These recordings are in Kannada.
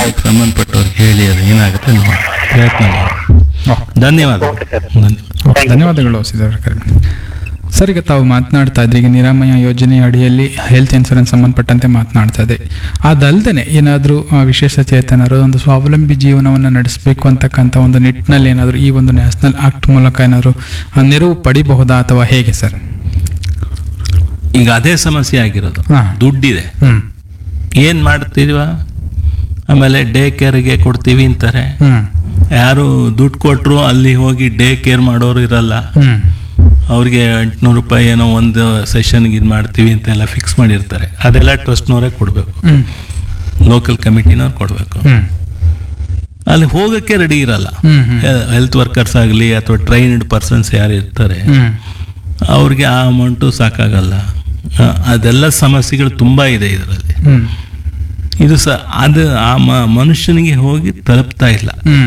ಅದಕ್ಕೆ ಸಂಬಂಧಪಟ್ಟವ್ರಿಗೆ ಹೇಳಿ ಅದು ಏನಾಗುತ್ತೆ ನೋಡಿ ಪ್ರಯತ್ನ ಮಾಡಿ ಓಹ್. ಧನ್ಯವಾದ ಓಕೆ ಸರ್ ಧನ್ಯವಾದ ಓಕೆ, ಧನ್ಯವಾದಗಳು ಸಿದ್ದರಾಮಯ್ಯ ಸರ್ ಈಗ ತಾವು ಮಾತನಾಡ್ತಾ ಇದ್ರಿ ಈಗ ನಿರಾಮಯ ಯೋಜನೆ ಅಡಿಯಲ್ಲಿ ಹೆಲ್ತ್ ಇನ್ಸೂರೆನ್ಸ್ ಸಂಬಂಧಪಟ್ಟಂತೆ ಮಾತನಾಡ್ತಾ ಇದೆ ಅದಲ್ಲದೆ ಏನಾದರೂ ವಿಶೇಷ ಚೇತನರು ಒಂದು ಸ್ವಾವಲಂಬಿ ಜೀವನವನ್ನು ನಡೆಸಬೇಕು ಅಂತಕ್ಕಂಥ ಒಂದು ನಿಟ್ಟಿನಲ್ಲಿ ಏನಾದರೂ ಈ ಒಂದು ನ್ಯಾಷನಲ್ ಆಕ್ಟ್ ಮೂಲಕ ಏನಾದರೂ ಆ, ನೆರವು ಪಡಿಬಹುದಾ ಅಥವಾ ಹೇಗೆ ಸರ್ ಈಗ ಅದೇ ಸಮಸ್ಯೆ ಆಗಿರೋದು ಹಾ. ದುಡ್ಡಿದೆ ಹ್ಮ್ ಏನ್ ಮಾಡ್ತೀವ ಆಮೇಲೆ ಡೇ ಕೇರ್ಗೆ ಕೊಡ್ತೀವಿ ಅಂತಾರೆ ಹ್ಮ್ ಯಾರು ದುಡ್ಡು ಕೊಟ್ಟರು ಅಲ್ಲಿ ಹೋಗಿ ಡೇ ಕೇರ್ ಮಾಡೋರು ಇರಲ್ಲ ಹ್ಮ್ ಅವ್ರಿಗೆ ಎಂಟುನೂರು ರೂಪಾಯಿ ಏನೋ ಒಂದು ಸೆಷನ್ಗೆ ಇದು ಮಾಡ್ತೀವಿ ಅಂತೆಲ್ಲ ಫಿಕ್ಸ್ ಮಾಡಿರ್ತಾರೆ ಅದೆಲ್ಲ ಟ್ರಸ್ಟ್ನವರೇ ಕೊಡಬೇಕು ಹ್ಮ್ ಲೋಕಲ್ ಕಮಿಟಿನವ್ರು ಕೊಡಬೇಕು ಹ್ಮ್ ಅಲ್ಲಿ ಹೋಗಕ್ಕೆ ರೆಡಿ ಇರಲ್ಲ ಹ್ಮ್ ಹ್ಮ್ ಹೆಲ್ತ್ ವರ್ಕರ್ಸ್ ಆಗಲಿ ಅಥವಾ ಟ್ರೈನ್ಡ್ ಪರ್ಸನ್ಸ್ ಯಾರು ಇರ್ತಾರೆ ಹ್ಮ್ ಅವ್ರಿಗೆ ಆ ಅಮೌಂಟು ಸಾಕಾಗಲ್ಲ ಆ, ಅದೆಲ್ಲ ಸಮಸ್ಯೆಗಳು ತುಂಬ ಇದೆ ಇದರಲ್ಲಿ ಹ್ಮ್ ಇದು ಸ ಅದು ಆ ಮ- ಮನುಷ್ಯನಿಗೆ ಹೋಗಿ ತಲುಪ್ತಾ ಇಲ್ಲ ಹ್ಮ್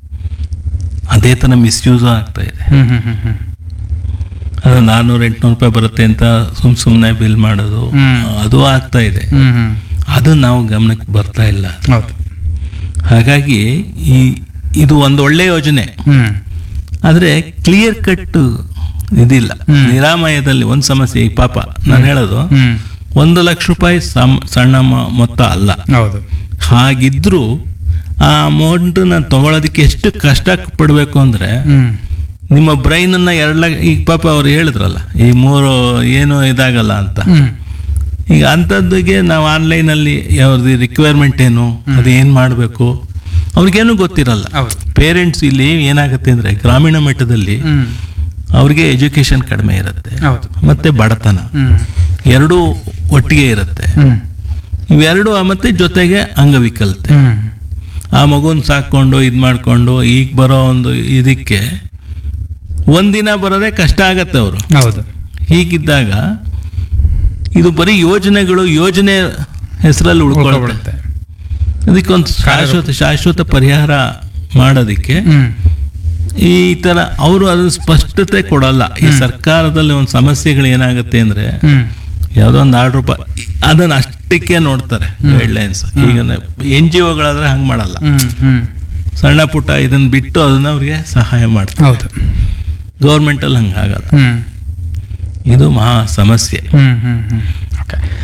ಅದೇ ಥರ ಮಿಸ್ಯೂಸು ಆಗ್ತಾ ಇದೆ ಹ್ಮ್ ಹ್ಮ್ ಹ್ಮ್ ಹ್ಮ್ ಅದು ನಾನ್ನೂರು ಎಂಟುನೂರು ರೂಪಾಯಿ ಬರುತ್ತೆ ಅಂತ ಸುಮ್ ಸುಮ್ಮನೆ ಬಿಲ್ ಮಾಡೋದು ಹ್ಮ್. ಅದು ಆಗ್ತಾ ಇದೆ ಹ್ಮ್ ಹ್ಮ್ ಅದು ನಾವು ಗಮನಕ್ಕೆ ಬರ್ತಾ ಇಲ್ಲ ಹೌದು ಹಾಗಾಗಿ ಈ ಇದು ಒಂದು ಒಳ್ಳೆ ಯೋಜನೆ ಹ್ಮ್ ಆದರೆ ಕ್ಲಿಯರ್ ಕಟ್ ಇದಿಲ್ಲ ಹ್ಮ್. ನಿರಾಮಯದಲ್ಲಿ ಒಂದು ಸಮಸ್ಯೆ ಈ ಪಾಪ ನಾನು ಹೇಳೋದು ಹ್ಮ್ ಒಂದು ಲಕ್ಷ ರೂಪಾಯಿ ಸಮ್- ಸಣ್ಣ ಮ- ಮೊತ್ತ ಅಲ್ಲ ಹೌದು ಹಾಗಿದ್ರೂ ಆ ಅಮೌಂಟ್ ನಾನು ತಗೊಳ್ಳೋದಕ್ಕೆ ಎಷ್ಟು ಕಷ್ಟ ಪಡಬೇಕು ಅಂದ್ರೆ ಹ್ಮ್ ನಿಮ್ಮ ಬ್ರೈನ್ ಅನ್ನ ಎರಡು ಲಕ್ಷ ಈಗ ಪಾಪ ಅವ್ರು ಹೇಳಿದ್ರಲ್ಲ ಈ ಮೂರು ಏನು ಇದಾಗಲ್ಲ ಅಂತ ಹ್ಮ್ ಈಗ ಅಂಥದ್ದಿಗೆ ನಾವು ಆನ್ಲೈನಲ್ಲಿ ಅವ್ರದ್ದು ರಿಕ್ವೈರ್ಮೆಂಟ್ ಏನು ಅದು ಏನು ಮಾಡಬೇಕು ಅವ್ರಿಗೇನು ಗೊತ್ತಿರಲ್ಲ ಹೌದು ಪೇರೆಂಟ್ಸ್ ಇಲ್ಲಿ ಏನಾಗುತ್ತೆ ಅಂದ್ರೆ ಗ್ರಾಮೀಣ ಮಟ್ಟದಲ್ಲಿ ಹ್ಮ್ ಅವ್ರಿಗೆ ಎಜುಕೇಶನ್ ಕಡಿಮೆ ಇರುತ್ತೆ ಹೌದು ಮತ್ತೆ ಬಡತನ ಹ್ಮ್ ಎರಡೂ ಒಟ್ಟಿಗೆ ಇರುತ್ತೆ ಹ್ಮ್ ಇವೆರಡು ಮತ್ತೆ ಜೊತೆಗೆ ಅಂಗವಿಕಲತೆ ಹ್ಮ್ ಆ ಮಗುನ್ ಸಾಕೊಂಡು ಇದು ಮಾಡಿಕೊಂಡು ಈಗ ಬರೋ ಒಂದು ಇದಕ್ಕೆ ಒಂದಿನ ಬರೋದೇ ಕಷ್ಟ ಆಗತ್ತೆ ಅವರು ಹೌದು ಹೀಗಿದ್ದಾಗ ಇದು ಬರೀ ಯೋಜನೆಗಳು ಯೋಜನೆ ಹೆಸರಲ್ಲಿ ಉಳ್ಕೊಳ್ಬಿಡುತ್ತೆ ಉಳ್ಕೊಬಿಡುತ್ತೆ ಅದಕ್ಕೊಂದು ಶಾಶ್ವತ ಶಾಶ್ವತ ಪರಿಹಾರ ಮಾಡೋದಕ್ಕೆ ಹ್ಮ್ ಈ ತರ ಅವರು ಅದನ್ನ ಸ್ಪಷ್ಟತೆ ಕೊಡಲ್ಲ ಈ ಸರ್ಕಾರದಲ್ಲಿ ಒಂದು ಸಮಸ್ಯೆಗಳು ಏನಾಗುತ್ತೆ ಅಂದ್ರೆ ಹ್ಮ್ ಯಾವುದೋ ಒಂದು ಆರ್ಡ್ರ್ ಅದನ್ನ ಅಷ್ಟಕ್ಕೆ ನೋಡ್ತಾರೆ ಗೈಡ್ಲೈನ್ಸ್ ಈಗ ಎನ್ ಜಿ ಒಗಳಾದ್ರೆ ಹಂಗೆ ಮಾಡಲ್ಲ ಹ್ಮ್ ಹ್ಮ್ ಸಣ್ಣ ಪುಟ್ಟ ಇದನ್ನ ಬಿಟ್ಟು ಅದನ್ನ ಅವ್ರಿಗೆ ಸಹಾಯ ಮಾಡ್ತಾರೆ ಹೌದು ಗೌರ್ಮೆಂಟಲ್ಲಿ ಹಂಗೆ ಆಗಲ್ಲ ಹ್ಮ್ ಇದು ಮಹಾ ಸಮಸ್ಯೆ ಹ್ಮ್ ಹ್ಮ್ ಹ್ಮ್ ಓಕೆ